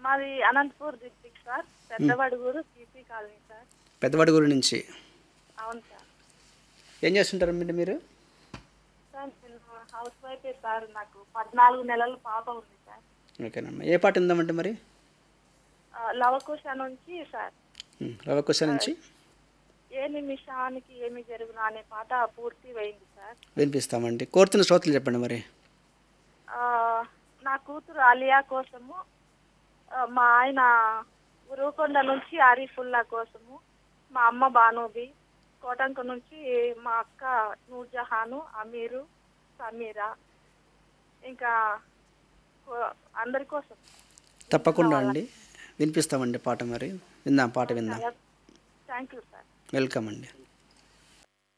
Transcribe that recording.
మాది Anantapur district sir Peddavadugur CP colony sir Peddavadugur నుంచి అవును సార్ ఏం చేస్తుంటారు మీరు మీరు సార్ నేను హౌస్ వైఫే సార్ నాకు పద్నాలుగు నెలల పాప ఉంది సార్ ఓకేనమ్మా ఏ పాట ఉందామంటే మరి ఆ, లవకుశ నుంచి సార్ ఉమ్, రవకుశ నుంచి ఏ నిమిషానికి ఏమి జరుగును అనే పాట పూర్తి అయింది సార్ వినిపిస్తామండి కోరుతున్న శ్రోతలు చెప్పండి మరి ఆ, నా కూతురు అలియా కోసము ఆ, మా ఆయన ఉరుకొండ నుంచి ఆరిఫుల్లా కోసము మా అమ్మ బానోబి కోటంక నుంచి మా అక్క నూర్జహాను అమీరు సమీరా ఇంకా కో- అందరి కోసం తప్పకుండా అండి వినిపిస్తామండి పాట మరి విందాం పాట విందాం థ్యాంక్ యూ సార్ వెల్కమ్ అండి